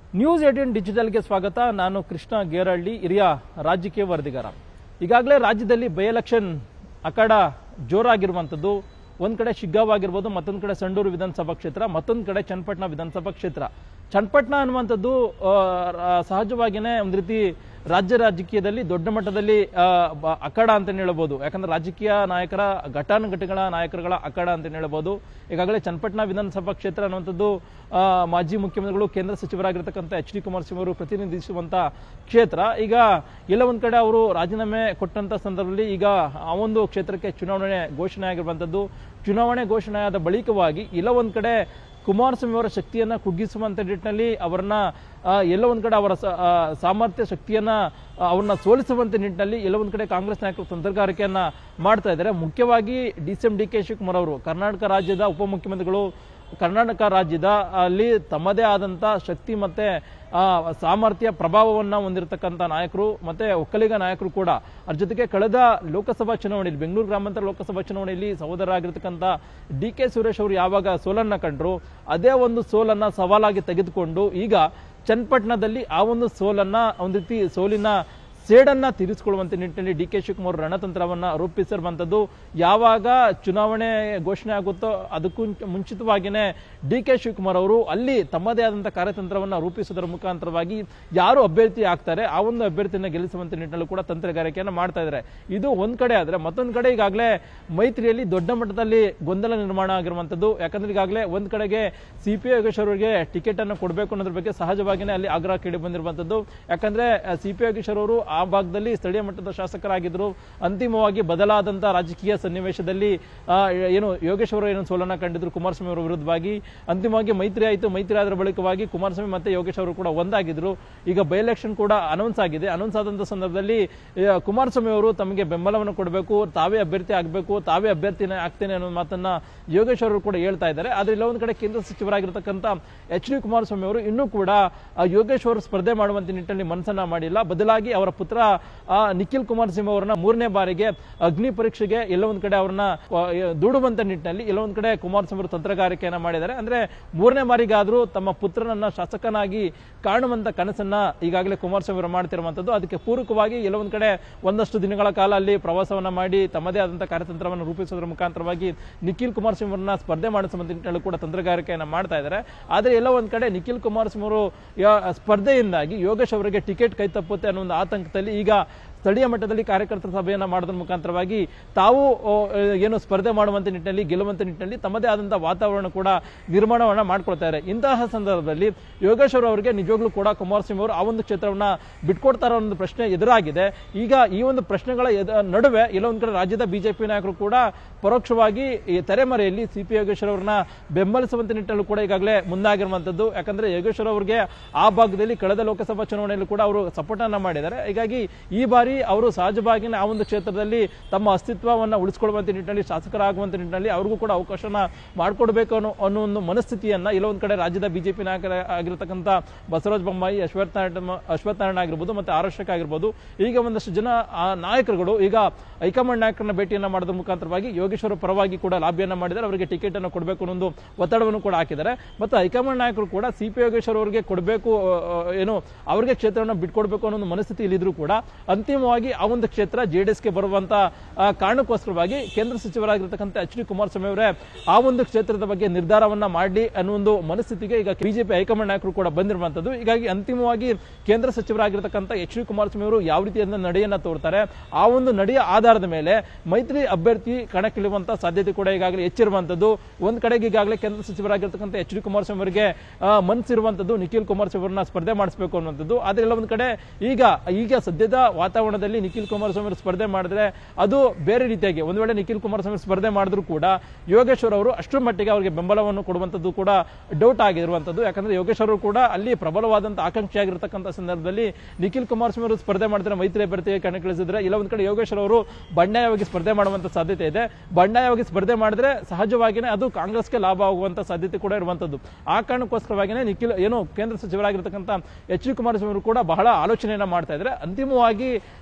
news eighteen ಡಿಜಿಟಲ್ಗೆ ಸ್ವಾಗತ ನಾನು ಕೃಷ್ಣ ಗೇರಹಳ್ಳಿ ಹಿರಿಯ ರಾಜಕೀಯ ವರದಿಗಾರ ಈಗಾಗಲೇ ರಾಜ್ಯದಲ್ಲಿ ಬೈ ಎಲೆಕ್ಷನ್ ಅಖಾಡ ಜೋರಾಗಿರುವಂಥದ್ದು ಒಂದ್ ಕಡೆ ಶಿಗ್ಗಾವ್ ಆಗಿರ್ಬೋದು ಮತ್ತೊಂದ್ ಕಡೆ ಸಂಡೂರು ವಿಧಾನಸಭಾ ಕ್ಷೇತ್ರ ಮತ್ತೊಂದ್ ಕಡೆ ಚನ್ನಪಟ್ಟಣ ವಿಧಾನಸಭಾ ಕ್ಷೇತ್ರ ಚನ್ನಪಟ್ಟಣ ಅನ್ನುವಂಥದ್ದು ಆ, ರ- ಸಹಜವಾಗಿಯೇ ಒಂದ್ ರೀತಿ ರಾಜ್ಯ ರಾಜಕೀಯದಲ್ಲಿ ದೊಡ್ಡ ಮಟ್ಟದಲ್ಲಿ ಆ, ಬ- ಅಖಾಡ ಅಂತ ಹೇಳ್ಬೋದು ಯಾಕಂದ್ರೆ ರಾಜಕೀಯ ನಾಯಕರ ಘಟಾನುಘಟಿಗಳ ನಾಯಕರುಗಳ ಅಖಾಡ ಅಂತ ಹೇಳ್ಬೋದು ಈಗಾಗಲೇ ಚನ್ನಪಟ್ಟಣ ವಿಧಾನಸಭಾ ಕ್ಷೇತ್ರ ಅನ್ನುವಂಥದ್ದು ಆ, ಮಾಜಿ ಮುಖ್ಯಮಂತ್ರಿಗಳು ಕೇಂದ್ರ ಸಚಿವರಾಗಿರ್ತಕ್ಕಂಥ ಎಚ್ ಡಿ ಕುಮಾರಸ್ವಾಮಿ ಅವರು ಪ್ರತಿನಿಧಿಸುವಂತ ಕ್ಷೇತ್ರ ಈಗ ಎಲ್ಲ ಒಂದ್ ಕಡೆ ಅವರು ರಾಜೀನಾಮೆ ಕೊಟ್ಟಂತ ಸಂದರ್ಭದಲ್ಲಿ ಈಗ ಆ ಒಂದು ಕ್ಷೇತ್ರಕ್ಕೆ ಚುನಾವಣೆ ಘೋಷಣೆ ಆಗಿರುವಂತದ್ದು ಚುನಾವಣೆ ಘೋಷಣೆ ಆದ ಬಳಿಕವಾಗಿ ಎಲ್ಲ ಒಂದ್ ಕಡೆ ಕುಮಾರಸ್ವಾಮಿ ಅವರ ಶಕ್ತಿಯನ್ನ ಕುಗ್ಗಿಸುವಂತ ನಿಟ್ಟಿನಲ್ಲಿ ಅವರನ್ನ ಆ, ಎಲ್ಲ ಒಂದ್ ಕಡೆ ಅವರ ಸ- ಆ, ಸಾಮರ್ಥ್ಯ ಶಕ್ತಿಯನ್ನ ಆ, ಅವ್ರನ್ನ ಸೋಲಿಸುವಂತ ನಿಟ್ಟಿನಲ್ಲಿ ಎಲ್ಲ ಒಂದ್ ಕಡೆ ಕಾಂಗ್ರೆಸ್ ನಾಯಕರು ತಂತ್ರಗಾರಿಕೆಯನ್ನ ಮಾಡ್ತಾ ಇದ್ದಾರೆ ಮುಖ್ಯವಾಗಿ D C M D K Shivakumar ಅವರು ಕರ್ನಾಟಕ ರಾಜ್ಯದ ಉಪಮುಖ್ಯಮಂತ್ರಿಗಳು ಕರ್ನಾಟಕ ರಾಜ್ಯದ ಅಲ್ಲಿ ತಮ್ಮದೇ ಆದಂತ ಶಕ್ತಿ ಮತ್ತೆ ಆ, ಸಾಮರ್ಥ್ಯ ಪ್ರಭಾವವನ್ನ ಹೊಂದಿರತಕ್ಕಂತ ನಾಯಕರು ಮತ್ತೆ ಒಕ್ಕಲಿಗ ನಾಯಕರು ಕೂಡ ಅದ್ರ ಜೊತೆಗೆ ಕಳೆದ ಲೋಕಸಭಾ ಚುನಾವಣೆಯಲ್ಲಿ ಬೆಂಗಳೂರು ಗ್ರಾಮಾಂತರ ಲೋಕಸಭಾ ಚುನಾವಣೆಯಲ್ಲಿ ಸಹೋದರರಾಗಿರ್ತಕ್ಕಂಥ ಡಿ ಕೆ ಸುರೇಶ್ ಅವರು ಯಾವಾಗ ಸೋಲನ್ನ ಕಂಡ್ರು ಅದೇ ಒಂದು ಸೋಲನ್ನ ಸವಾಲಾಗಿ ತೆಗೆದುಕೊಂಡು ಈಗ ಚನ್ನಪಟ್ಟಣದಲ್ಲಿ ಆ ಒಂದು ಸೋಲನ್ನ ಒಂದು ರೀತಿ ಸೋಲಿನ ಸೇಡನ್ನ ತೀರಿಸಿಕೊಳ್ಳುವಂತ ನಿಟ್ಟಿನಲ್ಲಿ ಡಿ ಕೆ ಶಿವಕುಮಾರ್ ರಣತಂತ್ರವನ್ನ ರೂಪಿಸಿರುವಂತದ್ದು ಯಾವಾಗ ಚುನಾವಣೆ ಘೋಷಣೆ ಆಗುತ್ತೋ ಅದಕ್ಕೂ ಮುಂಚಿತವಾಗಿಯೇ ಡಿ ಕೆ ಶಿವಕುಮಾರ್ ಅವರು ಅಲ್ಲಿ ತಮ್ಮದೇ ಆದಂತಹ ಕಾರ್ಯತಂತ್ರವನ್ನ ರೂಪಿಸುವುದರ ಮುಖಾಂತರವಾಗಿ ಯಾರು ಅಭ್ಯರ್ಥಿ ಆಗ್ತಾರೆ ಆ ಒಂದು ಅಭ್ಯರ್ಥಿಯನ್ನ ಗೆಲ್ಲಿಸುವಂತ ನಿಟ್ಟಿನಲ್ಲಿ ಕೂಡ ತಂತ್ರಗಾರಿಕೆಯನ್ನ ಮಾಡ್ತಾ ಇದ್ದಾರೆ ಇದು ಒಂದ್ ಕಡೆ ಆದ್ರೆ ಮತ್ತೊಂದ್ ಕಡೆ ಈಗಾಗಲೇ ಮೈತ್ರಿಯಲ್ಲಿ ದೊಡ್ಡ ಮಟ್ಟದಲ್ಲಿ ಗೊಂದಲ ನಿರ್ಮಾಣ ಆಗಿರುವಂತದ್ದು ಯಾಕಂದ್ರೆ ಈಗಾಗಲೇ ಒಂದ್ ಕಡೆಗೆ ಸಿ ಪಿ ಯೋಗೇಶ್ವರ್ ಅವರಿಗೆ ಟಿಕೆಟ್ ಅನ್ನು ಕೊಡಬೇಕು ಅನ್ನೋದ್ರ ಬಗ್ಗೆ ಸಹಜವಾಗಿಯೇ ಅಲ್ಲಿ ಆಗ್ರಹ ಕೇಳಿ ಬಂದಿರುವಂತದ್ದು ಯಾಕಂದ್ರೆ ಸಿ ಪಿ ಯೋಗೇಶ್ವರ್ ಅವರು ಆ ಭಾಗದಲ್ಲಿ ಸ್ಥಳೀಯ ಮಟ್ಟದ ಶಾಸಕರಾಗಿದ್ರು ಅಂತಿಮವಾಗಿ ಬದಲಾದಂತ ರಾಜಕೀಯ ಸನ್ನಿವೇಶದಲ್ಲಿ ಆ, ಏನು ಯೋಗೇಶ್ವರ ಏನು ಸೋಲನ್ನ ಕಂಡಿದ್ರು ಕುಮಾರಸ್ವಾಮಿ ಅವರ ವಿರುದ್ಧವಾಗಿ ಅಂತಿಮವಾಗಿ ಮೈತ್ರಿ ಆಯಿತು ಮೈತ್ರಿ ಆದ್ರ ಬಳಿಕವಾಗಿ ಕುಮಾರಸ್ವಾಮಿ ಮತ್ತೆ ಯೋಗೇಶ್ ಅವರು ಕೂಡ ಒಂದಾಗಿದ್ರು ಈಗ ಬೈ ಎಲೆಕ್ಷನ್ ಕೂಡ ಅನೌನ್ಸ್ ಆಗಿದೆ ಅನೌನ್ಸ್ ಆದಂತ ಸಂದರ್ಭದಲ್ಲಿ ಆ, ಕುಮಾರಸ್ವಾಮಿ ಅವರು ತಮಗೆ ಬೆಂಬಲವನ್ನು ಕೊಡಬೇಕು ತಾವೇ ಅಭ್ಯರ್ಥಿ ಆಗಬೇಕು ತಾವೇ ಅಭ್ಯರ್ಥಿನೇ ಆಗ್ತೇನೆ ಅನ್ನೋ ಮಾತನ್ನ ಯೋಗೇಶ್ ಅವರು ಕೂಡ ಹೇಳ್ತಾ ಇದ್ದಾರೆ ಆದ್ರೆ ಇಲ್ಲ ಒಂದ್ ಕಡೆ ಕೇಂದ್ರ ಸಚಿವರಾಗಿರ್ತಕ್ಕಂಥ ಎಚ್ ಡಿ ಕುಮಾರಸ್ವಾಮಿ ಅವರು ಇನ್ನೂ ಕೂಡ ಆ, ಯೋಗೇಶ್ ಅವರು ಸ್ಪರ್ಧೆ ಮಾಡುವಂತ ನಿಟ್ಟಿನಲ್ಲಿ ಮನಸ್ಸನ್ನ ಮಾಡಿಲ್ಲ ಬದಲಾಗಿ ಅವರ ಪುತ್ರ ಆ, ನಿಖಿಲ್ ಕುಮಾರಸ್ವಾಮಿ ಅವರನ್ನ ಮೂರನೇ ಬಾರಿಗೆ ಅಗ್ನಿ ಪರೀಕ್ಷೆಗೆ ಎಲ್ಲ ಒಂದ್ ಕಡೆ ಅವ್ರನ್ನ ಆ, ದೂಡುವಂತ ನಿಟ್ಟಿನಲ್ಲಿ ಎಲ್ಲ ಒಂದ್ ಕಡೆ ಕುಮಾರಸ್ವಾಮಿ ಅವರು ತಂತ್ರಗಾರಿಕೆಯನ್ನ ಮಾಡಿದ್ದಾರೆ ಅಂದ್ರೆ ಮೂರನೇ ಬಾರಿಗಾದ್ರೂ ತಮ್ಮ ಪುತ್ರನನ್ನ ಶಾಸಕನಾಗಿ ಕಾಣುವಂತ ಕನಸನ್ನ ಈಗಾಗಲೇ ಕುಮಾರಸ್ವಾಮಿ ಅವರು ಮಾಡ್ತಿರುವಂತದ್ದು ಅದಕ್ಕೆ ಪೂರಕವಾಗಿ ಎಲ್ಲ ಒಂದ್ ಕಡೆ ಒಂದಷ್ಟು ದಿನಗಳ ಕಾಲ ಅಲ್ಲಿ ಪ್ರವಾಸವನ್ನ ಮಾಡಿ ತಮ್ಮದೇ ಆದಂತಹ ಕಾರ್ಯತಂತ್ರವನ್ನು ರೂಪಿಸುವುದರ ಮುಖಾಂತರವಾಗಿ ನಿಖಿಲ್ ಕುಮಾರಸ್ವಾಮಿ ಅವರನ್ನ ಸ್ಪರ್ಧೆ ಮಾಡಿಸುವಂತ ನಿಟ್ಟಿನಲ್ಲಿ ಕೂಡ ತಂತ್ರಗಾರಿಕೆಯನ್ನ ಮಾಡ್ತಾ ಇದ್ದಾರೆ ಆದ್ರೆ ಎಲ್ಲ ಒಂದ್ ಕಡೆ ನಿಖಿಲ್ ಕುಮಾರಸ್ವಾಮಿ ಅವರು ಯಾ- ಸ್ಪರ್ಧೆಯಿಂದಾಗಿ ಯೋಗೇಶ್ ಅವರಿಗೆ ಟಿಕೆಟ್ ಕೈ ತಪ್ಪುತ್ತೆ ಅನ್ನೋ ಒಂದು ಆತಂಕದಲ್ಲಿ ಈಗ ಸ್ಥಳೀಯ ಮಟ್ಟದಲ್ಲಿ ಕಾರ್ಯಕರ್ತರ ಸಭೆಯನ್ನ ಮಾಡೋದ್ರ ಮುಖಾಂತರವಾಗಿ ತಾವು ಓ, ಏನು ಸ್ಪರ್ಧೆ ಮಾಡುವಂತ ನಿಟ್ಟಿನಲ್ಲಿ ಗೆಲ್ಲುವಂತ ನಿಟ್ಟಿನಲ್ಲಿ ತಮ್ಮದೇ ಆದಂತಹ ವಾತಾವರಣ ಕೂಡ ನಿರ್ಮಾಣವನ್ನ ಮಾಡ್ಕೊಳ್ತಾರೆ ಇಂತಹ ಸಂದರ್ಭದಲ್ಲಿ ಯೋಗೇಶ್ವರ್ ಅವರಿಗೆ ನಿಜವಾಗ್ಲೂ ಕೂಡ ಕುಮಾರಸ್ವಾಮಿ ಅವರು ಆ ಒಂದು ಕ್ಷೇತ್ರವನ್ನ ಬಿಟ್ಕೊಡ್ತಾರ ಅನ್ನೋ ಪ್ರಶ್ನೆ ಎದುರಾಗಿದೆ ಈಗ ಈ ಒಂದು ಪ್ರಶ್ನೆಗಳ ಎದ- ನಡುವೆ ಎಲ್ಲೊಂದ್ ಕಡೆ ರಾಜ್ಯದ ಬಿಜೆಪಿ ನಾಯಕರು ಕೂಡ ಪರೋಕ್ಷವಾಗಿ ಈ ತೆರೆಮರೆಯಲ್ಲಿ ಸಿ ಪಿ ಯೋಗೇಶ್ವರ್ ಅವರನ್ನ ಬೆಂಬಲಿಸುವಂತ ನಿಟ್ಟಿನಲ್ಲೂ ಕೂಡ ಈಗಾಗಲೇ ಮುಂದಾಗಿರುವಂತದ್ದು ಯಾಕಂದ್ರೆ ಯೋಗೇಶ್ವರ್ ಅವರಿಗೆ ಆ ಭಾಗದಲ್ಲಿ ಕಳೆದ ಲೋಕಸಭಾ ಚುನಾವಣೆಯಲ್ಲಿ ಕೂಡ ಅವರು ಸಪೋರ್ಟ್ ಅನ್ನ ಮಾಡಿದ್ದಾರೆ ಹೀಗಾಗಿ ಈ ಬಾರಿ ಅವರು ಸಹಜವಾಗಿ ಆ ಒಂದು ಕ್ಷೇತ್ರದಲ್ಲಿ ತಮ್ಮ ಅಸ್ತಿತ್ವವನ್ನ ಉಳಿಸಿಕೊಳ್ಳುವಂತ ನಿಟ್ಟಿನಲ್ಲಿ ಶಾಸಕರಾಗುವಂತ ನಿಟ್ಟಿನಲ್ಲಿ ಅವ್ರಿಗೂ ಕೂಡ ಅವಕಾಶನ ಮಾಡಿಕೊಡ್ಬೇಕು ಅನ್ನೋ ಅನ್ನೋ ಒಂದು ಮನಸ್ಥಿತಿಯನ್ನ ಇಲ್ಲ ಒಂದ್ ಕಡೆ ರಾಜ್ಯದ ಬಿಜೆಪಿ ನಾಯಕರ ಆಗಿರತಕ್ಕಂತ ಬಸವರಾಜ ಬೊಮ್ಮಾಯಿ ಅಶ್ವಥ್ ನಾರಾಯಣ ಅಶ್ವಥ್ ನಾರಾಯಣ ಆಗಿರ್ಬೋದು ಮತ್ತೆ ಆರಕ್ಷಕ ಆಗಿರ್ಬೋದು ಈಗ ಒಂದಷ್ಟು ಜನ ಆ ನಾಯಕರುಗಳು ಈಗ ಹೈಕಮಾಂಡ್ ನಾಯಕರನ್ನ ಭೇಟಿಯನ್ನ ಮಾಡೋದ್ರ ಮುಖಾಂತರವಾಗಿ ಯೋಗೇಶ್ವರ ಪರವಾಗಿ ಕೂಡ ಲಾಬಿಯನ್ನ ಮಾಡಿದ್ದಾರೆ ಅವರಿಗೆ ಟಿಕೆಟ್ ಅನ್ನು ಕೊಡಬೇಕು ಅನ್ನೋ ಒಂದು ಒತ್ತಡವನ್ನು ಕೂಡ ಹಾಕಿದ್ದಾರೆ ಮತ್ತು ಹೈಕಮಾಂಡ್ ನಾಯಕರು ಕೂಡ ಸಿ ಪಿ ಯೋಗೇಶ್ವರ್ ಅವರಿಗೆ ಕೊಡಬೇಕು ಏನು ಅವರಿಗೆ ಕ್ಷೇತ್ರವನ್ನು ಬಿಟ್ಕೊಡ್ಬೇಕು ಅನ್ನೋ ಒಂದು ಮನಸ್ಥಿತಿ ಇಲ್ಲಿದ್ರು ಕೂಡ ಅಂತಿಮವಾಗಿ ಆ ಒಂದು ಕ್ಷೇತ್ರ ಜೆಡಿಎಸ್ ಗೆ ಬರುವಂತ ಆ, ಕಾರಣಕ್ಕೋಸ್ಕರವಾಗಿ ಕೇಂದ್ರ ಸಚಿವರಾಗಿರ್ತಕ್ಕಂಥ ಎಚ್ ಡಿ ಕುಮಾರಸ್ವಾಮಿ ಅವರೇ ಆ ಒಂದು ಕ್ಷೇತ್ರದ ಬಗ್ಗೆ ನಿರ್ಧಾರವನ್ನ ಮಾಡಲಿ ಅನ್ನೋ ಒಂದು ಮನಸ್ಥಿತಿಗೆ ಈಗ ಬಿಜೆಪಿ ಹೈಕಮಾಂಡ್ ನಾಯಕರು ಕೂಡ ಬಂದಿರುವಂತದ್ದು ಹೀಗಾಗಿ ಅಂತಿಮವಾಗಿ ಕೇಂದ್ರ ಸಚಿವರಾಗಿರ್ತಕ್ಕಂಥ ಎಚ್ ಡಿ ಕುಮಾರಸ್ವಾಮಿ ಅವರು ಯಾವ ರೀತಿಯಾದ ನಡೆಯನ್ನ ತೋರ್ತಾರೆ ಆ ಒಂದು ನಡೆಯ ಆಧಾರದ ಮೇಲೆ ಮೈತ್ರಿ ಅಭ್ಯರ್ಥಿ ಕಣಕ್ಕಿಳಿಯುವಂತ ಸಾಧ್ಯತೆ ಕೂಡ ಈಗಾಗಲೇ ಹೆಚ್ಚಿರುವಂತದ್ದು ಒಂದ್ ಕಡೆಗೆ ಈಗಾಗಲೇ ಕೇಂದ್ರ ಸಚಿವರಾಗಿರ್ತಕ್ಕಂಥ ಎಚ್ ಡಿ ಕುಮಾರಸ್ವಾಮಿ ಅವರಿಗೆ ಆ, ಮನಸ್ಸಿರುವಂತದ್ದು ನಿಖಿಲ್ ಕುಮಾರಸ್ವಾಮಿ ಅವರನ್ನ ಸ್ಪರ್ಧೆ ಮಾಡಿಸಬೇಕು ಅನ್ನುವಂಥದ್ದು ಆದ್ರೆ ಎಲ್ಲ ಒಂದ್ ಕಡೆ ಈಗ ಈಗ ಸದ್ಯದ ವಾತಾವರಣದಲ್ಲಿ ನಿಖಿಲ್ ಕುಮಾರಸ್ವಾಮಿ ಅವರು ಸ್ಪರ್ಧೆ ಮಾಡಿದ್ರೆ ಅದು ಬೇರೆ ರೀತಿಯಾಗಿ ಒಂದ್ ವೇಳೆ ನಿಖಿಲ್ ಕುಮಾರಸ್ವಾಮಿ ಸ್ಪರ್ಧೆ ಮಾಡಿದ್ರು ಕೂಡ ಯೋಗೇಶ್ವರ್ ಅವರು ಅಷ್ಟರ ಮಟ್ಟಿಗೆ ಅವರಿಗೆ ಬೆಂಬಲವನ್ನು ಕೊಡುವಂತದ್ದು ಕೂಡ ಡೌಟ್ ಆಗಿರುವಂತದ್ದು ಯಾಕಂದ್ರೆ ಯೋಗೇಶ್ವರ್ ಅವರು ಕೂಡ ಅಲ್ಲಿ ಪ್ರಬಲವಾದಂತ ಆಕಾಂಕ್ಷಿ ಆಗಿರತಕ್ಕಂಥ ಸಂದರ್ಭದಲ್ಲಿ ನಿಖಿಲ್ ಕುಮಾರಸ್ವಾಮಿ ಅವರು ಸ್ಪರ್ಧೆ ಮಾಡಿದ್ರೆ ಮೈತ್ರಿ ಅಭ್ಯರ್ಥಿಗೆ ಕಣಕ್ಕಿಳಿಸಿದ್ರೆ ಇಲ್ಲ ಒಂದ್ ಕಡೆ ಯೋಗೇಶ್ವರ್ ಅವರು ಬಂಡಾಯವಾಗಿ ಸ್ಪರ್ಧೆ ಮಾಡುವಂತ ಸಾಧ್ಯತೆ ಇದೆ ಬಂಡಾಯವಾಗಿ ಸ್ಪರ್ಧೆ ಮಾಡಿದ್ರೆ ಸಹಜವಾಗಿಯೇ ಅದು ಕಾಂಗ್ರೆಸ್ಗೆ ಲಾಭ ಆಗುವಂತ ಸಾಧ್ಯತೆ ಕೂಡ ಇರುವಂತದ್ದು ಆ ಕಾರಣಕ್ಕೋಸ್ಕರವಾಗಿಯೇ ನಿಖಿಲ್ ಏನು ಕೇಂದ್ರ ಸಚಿವರಾಗಿರ್ತಕ್ಕಂಥ ಎಚ್ ಡಿ ಕುಮಾರಸ್ವಾಮಿ ಅವರು ಕೂಡ ಬಹಳ ಆಲೋಚನೆಯನ್ನ ಮಾಡ್ತಾ ಇದ್ದಾರೆ ಅಂತಿಮವಾಗಿ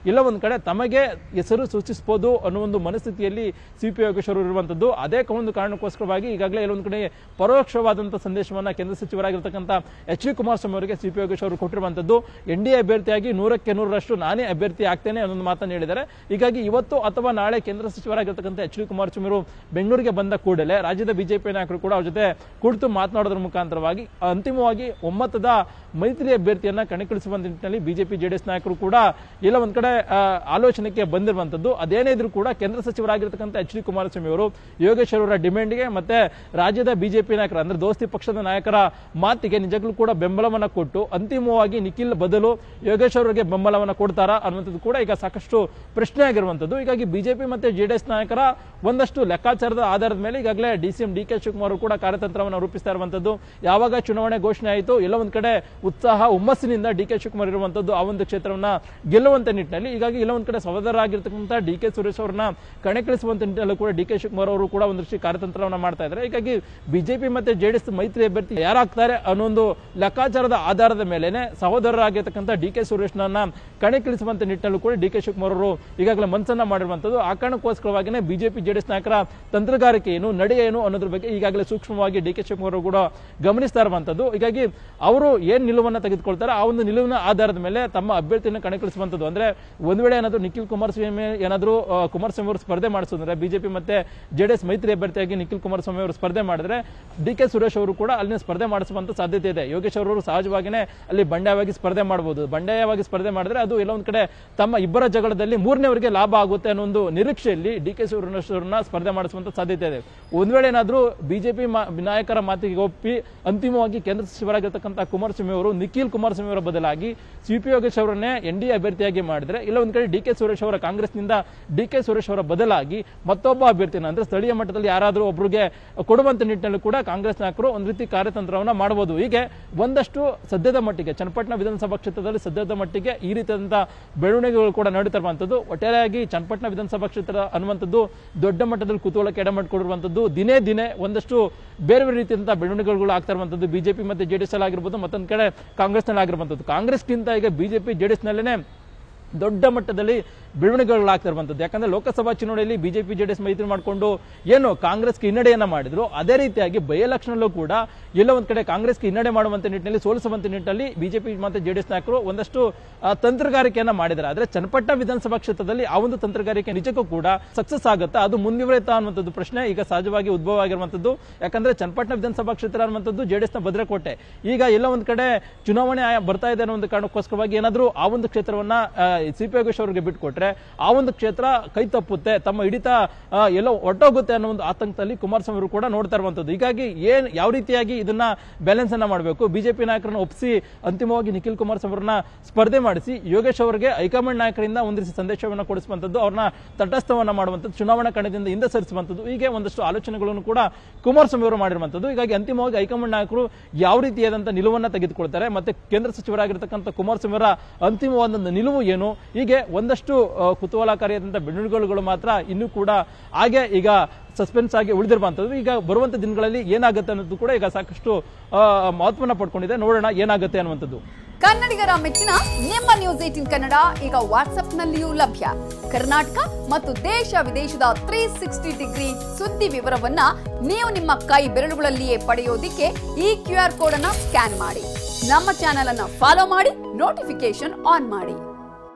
ಇಲ್ಲ ಒಂದ್ ಕಡೆ ತಮಗೆ ಹೆಸರು ಸೂಚಿಸಬಹುದು ಅನ್ನೋ ಒಂದು ಮನಸ್ಥಿತಿಯಲ್ಲಿ ಸಿ ಪಿ ಯೋಗೇಶ್ ಅವರು ಇರುವಂತದ್ದು ಅದೇ ಒಂದು ಕಾರಣಕ್ಕೋಸ್ಕರವಾಗಿ ಈಗಾಗಲೇ ಎಲ್ಲೊಂದು ಕಡೆ ಪರೋಕ್ಷವಾದಂತಹ ಸಂದೇಶವನ್ನ ಕೇಂದ್ರ ಸಚಿವರಾಗಿರ್ತಕ್ಕಂಥ ಎಚ್ ಡಿ ಕುಮಾರಸ್ವಾಮಿ ಅವರಿಗೆ ಸಿ ಪಿ ಯೋಗೇಶ್ ಅವರು ಕೊಟ್ಟಿರುವಂತದ್ದು ಎನ್ ಡಿ ಎ ಅಭ್ಯರ್ಥಿಯಾಗಿ ನೂರಕ್ಕೆ ನೂರರಷ್ಟು ನಾನೇ ಅಭ್ಯರ್ಥಿ ಆಗ್ತೇನೆ ಅನ್ನೊಂದು ಮಾತನ್ನು ಹೇಳಿದ್ದಾರೆ ಹೀಗಾಗಿ ಇವತ್ತು ಅಥವಾ ನಾಳೆ ಕೇಂದ್ರ ಸಚಿವರಾಗಿರ್ತಕ್ಕಂಥ ಎಚ್ ಡಿ ಕುಮಾರಸ್ವಾಮಿ ಅವರು ಬೆಂಗಳೂರಿಗೆ ಬಂದ ಕೂಡಲೇ ರಾಜ್ಯದ ಬಿಜೆಪಿ ನಾಯಕರು ಕೂಡ ಅವ್ರ ಜೊತೆ ಕುಳಿತು ಮಾತನಾಡೋದ್ರ ಮುಖಾಂತರವಾಗಿ ಅಂತಿಮವಾಗಿ ಒಮ್ಮತದ ಮೈತ್ರಿ ಅಭ್ಯರ್ಥಿಯನ್ನ ಕಣಕ್ಕಿಳಿಸುವ ನಿಟ್ಟಿನಲ್ಲಿ ಬಿಜೆಪಿ ಜೆಡಿಎಸ್ ನಾಯಕರು ಕೂಡ ಎಲ್ಲ ಒಂದ್ ಕಡೆ ಆ, ಆಲೋಚನೆಗೆ ಬಂದಿರುವಂತದ್ದು ಅದೇನೇ ಇದ್ರೂ ಕೂಡ ಕೇಂದ್ರ ಸಚಿವರಾಗಿರ್ತಕ್ಕಂಥ ಎಚ್ ಡಿ ಕುಮಾರಸ್ವಾಮಿ ಅವರು ಯೋಗೇಶ್ ಅವರ ಡಿಮ್ಯಾಂಡ್ಗೆ ಮತ್ತೆ ರಾಜ್ಯದ ಬಿಜೆಪಿ ನಾಯಕರ ಅಂದ್ರೆ ದೋಸ್ತಿ ಪಕ್ಷದ ನಾಯಕರ ಮಾತಿಗೆ ನಿಜಕ್ಕೂ ಕೂಡ ಬೆಂಬಲವನ್ನ ಕೊಟ್ಟು ಅಂತಿಮವಾಗಿ ನಿಖಿಲ್ ಬದಲು ಯೋಗೇಶ್ ಅವರಿಗೆ ಬೆಂಬಲವನ್ನ ಕೊಡ್ತಾರಾ ಅನ್ನುವಂಥದ್ದು ಕೂಡ ಈಗ ಸಾಕಷ್ಟು ಪ್ರಶ್ನೆ ಆಗಿರುವಂತದ್ದು ಹೀಗಾಗಿ ಬಿಜೆಪಿ ಮತ್ತೆ ಜೆಡಿಎಸ್ ನಾಯಕರ ಒಂದಷ್ಟು ಲೆಕ್ಕಾಚಾರದ ಆಧಾರದ ಮೇಲೆ ಈಗಾಗಲೇ D C M D K Shivakumar ಅವರು ಕೂಡ ಕಾರ್ಯತಂತ್ರವನ್ನು ರೂಪಿಸ್ತಾ ಇರುವಂತದ್ದು ಯಾವಾಗ ಚುನಾವಣೆ ಘೋಷಣೆ ಆಯಿತು ಎಲ್ಲ ಒಂದ್ ಕಡೆ ಉತ್ಸಾಹ ಹುಮ್ಮಸ್ಸಿನಿಂದ ಡಿ ಕೆ ಶಿವಕುಮಾರ್ ಇರುವಂತದ್ದು ಆ ಒಂದು ಕ್ಷೇತ್ರವನ್ನ ಗೆಲ್ಲುವಂತ ನಿಟ್ಟಿನಲ್ಲಿ ಹೀಗಾಗಿ ಎಲ್ಲ ಒಂದ್ ಕಡೆ ಸಹೋದರರಾಗಿರ್ತಕ್ಕಂಥ ಡಿ ಕೆ ಸುರೇಶ್ ಅವರನ್ನ ಕಣಕ್ಕಿಳಿಸುವಂತ ನಿಟ್ಟಿನಲ್ಲೂ ಕೂಡ ಡಿ ಕೆ ಶಿವಕುಮಾರ್ ಅವರು ಕೂಡ ಒಂದಷ್ಟು ಕಾರ್ಯತಂತ್ರವನ್ನ ಮಾಡ್ತಾ ಇದ್ದಾರೆ ಹೀಗಾಗಿ ಬಿಜೆಪಿ ಮತ್ತೆ ಜೆಡಿಎಸ್ ಮೈತ್ರಿ ಅಭ್ಯರ್ಥಿ ಯಾರಾಗ್ತಾರೆ ಅನ್ನೊಂದು ಲೆಕ್ಕಾಚಾರದ ಆಧಾರದ ಮೇಲೆನೆ ಸಹೋದರರಾಗಿರ್ತಕ್ಕಂಥ ಡಿ ಕೆ ಸುರೇಶ್ನನ್ನ ಕಣಕ್ಕಿಳಿಸುವಂತ ನಿಟ್ಟಿನಲ್ಲೂ ಕೂಡ ಡಿ ಕೆ ಶಿವಕುಮಾರ್ ಅವರು ಈಗಾಗಲೇ ಮನಸ್ಸನ್ನ ಮಾಡಿರುವಂತದ್ದು ಆ ಕಾರಣಕ್ಕೋಸ್ಕರವಾಗಿನೇ ಬಿಜೆಪಿ ಜೆಡಿಎಸ್ ನಾಯಕರ ತಂತ್ರಗಾರಿಕೆ ಏನು ನಡೆ ಏನು ಅನ್ನೋದ್ರ ಬಗ್ಗೆ ಈಗಾಗಲೇ ಸೂಕ್ಷ್ಮವಾಗಿ ಡಿ ಕೆ ಶಿವಕುಮಾರ್ ಅವರು ಕೂಡ ಗಮನಿಸ್ತಾ ಇರುವಂತದ್ದು ಹೀಗಾಗಿ ಅವರು ಏನ್ ನಿಲುವನ್ನ ತೆಗೆದುಕೊಳ್ತಾರೆ ಆ ಒಂದು ನಿಲುವಿನ ಆಧಾರದ ಮೇಲೆ ತಮ್ಮ ಅಭ್ಯರ್ಥಿಯನ್ನು ಕಣಕ್ಕಿಳಿಸುವಂತದ್ದು ಅಂದ್ರೆ ಒಂದ್ ವೇಳೆ ಏನಾದ್ರು ನಿಖಿಲ್ ಕುಮಾರಸ್ವಾಮಿ ಏನಾದ್ರು ಆ, ಕುಮಾರಸ್ವಾಮಿ ಅವರು ಸ್ಪರ್ಧೆ ಮಾಡಿಸಿದ್ರೆ ಬಿಜೆಪಿ ಮತ್ತೆ ಜೆಡಿಎಸ್ ಮೈತ್ರಿ ಅಭ್ಯರ್ಥಿಯಾಗಿ ನಿಖಿಲ್ ಕುಮಾರಸ್ವಾಮಿ ಅವರು ಸ್ಪರ್ಧೆ ಮಾಡಿದ್ರೆ ಡಿ ಕೆ ಸುರೇಶ್ ಅವರು ಕೂಡ ಅಲ್ಲಿನ ಸ್ಪರ್ಧೆ ಮಾಡಿಸುವಂತ ಸಾಧ್ಯತೆ ಇದೆ ಯೋಗೇಶ್ ಅವರು ಸಹಜವಾಗಿನೇ ಅಲ್ಲಿ ಬಂಡಾಯವಾಗಿ ಸ್ಪರ್ಧೆ ಮಾಡಬಹುದು ಬಂಡಾಯವಾಗಿ ಸ್ಪರ್ಧೆ ಮಾಡಿದ್ರೆ ಅದು ಎಲ್ಲ ಒಂದ್ ಕಡೆ ತಮ್ಮ ಇಬ್ಬರ ಜಗಳದಲ್ಲಿ ಮೂರನೇವರಿಗೆ ಲಾಭ ಆಗುತ್ತೆ ಅನ್ನೋ ಒಂದು ನಿರೀಕ್ಷೆಯಲ್ಲಿ ಡಿ ಕೆ ಸುರೇಶ್ ಅವರನ್ನ ಸ್ಪರ್ಧೆ ಮಾಡಿಸುವಂತ ಸಾಧ್ಯತೆ ಇದೆ ಒಂದ್ ವೇಳೆ ಏನಾದ್ರೂ ಬಿಜೆಪಿ ನಾಯಕರ ಮಾತಿಗೆ ಒಪ್ಪಿ ಅಂತಿಮವಾಗಿ ಕೇಂದ್ರ ಸಚಿವರಾಗಿರ್ತಕ್ಕಂಥ ಕುಮಾರಸ್ವಾಮಿ ಅವರು ನಿಖಿಲ್ ಕುಮಾರಸ್ವಾಮಿ ಅವರ ಬದಲಾಗಿ ಸಿ ಪಿ ಯೋಗೇಶ್ ಅವರನ್ನೇ ಎನ್ ಡಿ ಅಭ್ಯರ್ಥಿಯಾಗಿ ಮಾಡಿದ್ರೆ ಇಲ್ಲ ಒಂದ್ ಕಡೆ ಡಿ ಕೆ ಸುರೇಶ್ ಅವರ ಕಾಂಗ್ರೆಸ್ನಿಂದ ಡಿ ಕೆ ಸುರೇಶ್ ಅವರ ಬದಲಾಗಿ ಮತ್ತೊಬ್ಬ ಅಭ್ಯರ್ಥಿನ ಅಂದ್ರೆ ಸ್ಥಳೀಯ ಮಟ್ಟದಲ್ಲಿ ಯಾರಾದರೂ ಒಬ್ಬರಿಗೆ ಕೊಡುವಂತ ನಿಟ್ಟಿನಲ್ಲಿ ಕೂಡ ಕಾಂಗ್ರೆಸ್ ನಾಯಕರು ಒಂದು ರೀತಿ ಕಾರ್ಯತಂತ್ರವನ್ನ ಮಾಡಬಹುದು ಹೀಗೆ ಒಂದಷ್ಟು ಸದ್ಯದ ಮಟ್ಟಿಗೆ ಚನ್ನಪಟ್ಟಣ ವಿಧಾನಸಭಾ ಕ್ಷೇತ್ರದಲ್ಲಿ ಸದ್ಯದ ಮಟ್ಟಿಗೆ ಈ ರೀತಿಯಾದಂತಹ ಬೆಳವಣಿಗೆಗಳು ಕೂಡ ನಡೀತಾ ಇರುವಂತದ್ದು ಒಟ್ಟಾರೆಯಾಗಿ ಚನ್ನಪಟ್ಟಣ ವಿಧಾನಸಭಾ ಕ್ಷೇತ್ರ ಅನ್ನುವಂಥದ್ದು ದೊಡ್ಡ ಮಟ್ಟದಲ್ಲಿ ಕುತೂಹಲಕ್ಕೆ ಎಡೆಮಾಡಿಕೊಂಡಿರುವಂತದ್ದು ದಿನೇ ದಿನೇ ಒಂದಷ್ಟು ಬೇರೆ ಬೇರೆ ರೀತಿಯಾದಂತಹ ಬೆಳವಣಿಗೆಗಳು ಆಗ್ತಾ ಇರುವಂತದ್ದು ಬಿಜೆಪಿ ಮತ್ತೆ ಜೆಡಿಎಸ್ ಅಲ್ಲಿ ಆಗಿರ್ಬೋದು ಮತ್ತೊಂದು ಕಡೆ ಕಾಂಗ್ರೆಸ್ ನಲ್ಲಿ ಆಗಿರುವಂತದ್ದು ಕಾಂಗ್ರೆಸ್ಗಿಂತ ಈಗ ಬಿಜೆಪಿ ಜೆಡಿಎಸ್ ನಲ್ಲೇನೆ ದೊಡ್ಡ ಮಟ್ಟದಲ್ಲಿ ಬೆಳವಣಿಗೆಗಳಾಗ್ತಾ ಇರುವಂತದ್ದು ಯಾಕಂದ್ರೆ ಲೋಕಸಭಾ ಚುನಾವಣೆಯಲ್ಲಿ ಬಿಜೆಪಿ ಜೆಡಿಎಸ್ ಮೈತ್ರಿ ಮಾಡಿಕೊಂಡು ಏನು ಕಾಂಗ್ರೆಸ್ಗೆ ಹಿನ್ನಡೆಯನ್ನ ಮಾಡಿದ್ರು ಅದೇ ರೀತಿಯಾಗಿ ಬೈ ಎಲೆಕ್ಷನ್ ಅಲ್ಲೂ ಕೂಡ ಎಲ್ಲ ಒಂದ್ ಕಡೆ ಕಾಂಗ್ರೆಸ್ಗೆ ಹಿನ್ನಡೆ ಮಾಡುವಂತ ನಿಟ್ಟಿನಲ್ಲಿ ಸೋಲಿಸುವಂತ ನಿಟ್ಟಿನಲ್ಲಿ ಬಿಜೆಪಿ ಮತ್ತೆ ಜೆಡಿಎಸ್ ನಾಯಕರು ಒಂದಷ್ಟು ಆ, ತಂತ್ರಗಾರಿಕೆಯನ್ನ ಮಾಡಿದ್ದಾರೆ ಆದ್ರೆ ಚನ್ನಪಟ್ಟಣ ವಿಧಾನಸಭಾ ಕ್ಷೇತ್ರದಲ್ಲಿ ಆ ಒಂದು ತಂತ್ರಗಾರಿಕೆ ನಿಜಕ್ಕೂ ಕೂಡ ಸಕ್ಸಸ್ ಆಗುತ್ತಾ ಅದು ಮುಂದುವರಿಯುತ್ತಾ ಅನ್ನುವಂಥದ್ದು ಪ್ರಶ್ನೆ ಈಗ ಸಹಜವಾಗಿ ಉದ್ಭವ ಆಗಿರುವಂತದ್ದು ಯಾಕಂದ್ರೆ ಚನ್ನಪಟ್ಟಣ ವಿಧಾನಸಭಾ ಕ್ಷೇತ್ರ ಅನ್ನುವಂಥದ್ದು ಜೆಡಿಎಸ್ ನ ಭದ್ರಕೋಟೆ ಈಗ ಎಲ್ಲ ಒಂದ್ ಕಡೆ ಚುನಾವಣೆ ಆಯ- ಬರ್ತಾ ಇದೆ ಅನ್ನೋ ಒಂದು ಕಾರಣಕ್ಕೋಸ್ಕರವಾಗಿ ಏನಾದ್ರೂ ಆ ಒಂದು ಕ್ಷೇತ್ರವನ್ನ ಸಿ ಪಿ ಯೋಗೇಶ್ ಅವರಿಗೆ ಬಿಟ್ಕೊಟ್ರೆ ಆ ಒಂದು ಕ್ಷೇತ್ರ ಕೈ ತಪ್ಪುತ್ತೆ ತಮ್ಮ ಹಿಡಿತ ಆ, ಎಲ್ಲೋ ಒಟ್ಟೋಗುತ್ತೆ ಅನ್ನೋ ಒಂದು ಆತಂಕದಲ್ಲಿ ಕುಮಾರಸ್ವಾಮಿ ಅವರು ಕೂಡ ನೋಡ್ತಾ ಇರುವಂತದ್ದು ಹೀಗಾಗಿ ಏನ್ ಯಾವ ರೀತಿಯಾಗಿ ಇದನ್ನ ಬ್ಯಾಲೆನ್ಸ್ ಅನ್ನ ಮಾಡಬೇಕು ಬಿಜೆಪಿ ನಾಯಕರನ್ನ ಒಪ್ಪಿಸಿ ಅಂತಿಮವಾಗಿ ನಿಖಿಲ್ ಕುಮಾರಸ್ವಾಮಿ ಅವರನ್ನ ಸ್ಪರ್ಧೆ ಮಾಡಿಸಿ ಯೋಗೇಶ್ ಅವರಿಗೆ ಹೈಕಮಾಂಡ್ ನಾಯಕರಿಂದ ಒಂದು ರೀತಿ ಸಂದೇಶವನ್ನ ಕೊಡಿಸುವಂತದ್ದು ಅವ್ರನ್ನ ತಟಸ್ಥವನ್ನ ಮಾಡುವಂತದ್ದು ಚುನಾವಣಾ ಕಣದಿಂದ ಹಿಂದೆ ಸರಿಸುವಂತದ್ದು ಹೀಗೆ ಒಂದಷ್ಟು ಆಲೋಚನೆಗಳನ್ನು ಕೂಡ ಕುಮಾರಸ್ವಾಮಿ ಅವರು ಮಾಡಿರುವಂತದ್ದು ಹೀಗಾಗಿ ಅಂತಿಮವಾಗಿ ಹೈಕಮಾಂಡ್ ನಾಯಕರು ಯಾವ ರೀತಿಯಾದಂತಹ ನಿಲುವನ್ನ ತೆಗೆದುಕೊಳ್ತಾರೆ ಮತ್ತೆ ಕೇಂದ್ರ ಸಚಿವರಾಗಿರ್ತಕ್ಕಂಥ ಕುಮಾರಸ್ವಾಮಿ ಅವರ ಅಂತಿಮವಾದ ನಿಲುವು ಏನು ಹೀಗೆ ಒಂದಷ್ಟು ಆ, ಕುತೂಹಲಕಾರಿಯಾದಂತಹ ಬೆಳವಣಿಗೆಗಳು ಮಾತ್ರ ಇನ್ನೂ ಕೂಡ ಹಾಗೆ ಈಗ ಸಸ್ಪೆನ್ಸ್ ಆಗಿ ಉಳಿದಿರುವಂತದ್ದು ಈಗ ಬರುವಂತ ದಿನಗಳಲ್ಲಿ ಏನಾಗುತ್ತೆ ಅನ್ನೋದು ಕೂಡ ಈಗ ಸಾಕಷ್ಟು ಆ, ಮಹತ್ವನ ಪಡ್ಕೊಂಡಿದೆ ನೋಡೋಣ ಏನಾಗುತ್ತೆ ಅನ್ನುವಂಥದ್ದು ಕನ್ನಡಿಗರ ಮೆಚ್ಚಿನ ನಿಮ್ಮ ನ್ಯೂಸ್ ಏಟಿನ್ ಕನ್ನಡ ಈಗ ವಾಟ್ಸ್ಆಪ್ನಲ್ಲಿಯೂ ಲಭ್ಯ ಕರ್ನಾಟಕ ಮತ್ತು ದೇಶ ವಿದೇಶದ ತ್ರೀ ಸಿಕ್ಸ್ಟಿ ಡಿಗ್ರಿ ಸುದ್ದಿ ವಿವರವನ್ನ ನೀವು ನಿಮ್ಮ ಕೈ ಬೆರಳುಗಳಲ್ಲಿಯೇ ಪಡೆಯೋದಿಕ್ಕೆ ಈ ಕ್ಯೂ ಆರ್ ಕೋಡ್ ಅನ್ನ ಸ್ಕ್ಯಾನ್ ಮಾಡಿ ನಮ್ಮ ಚಾನೆಲ್ ಅನ್ನ ಫಾಲೋ ಮಾಡಿ ನೋಟಿಫಿಕೇಶನ್ ಆನ್ ಮಾಡಿ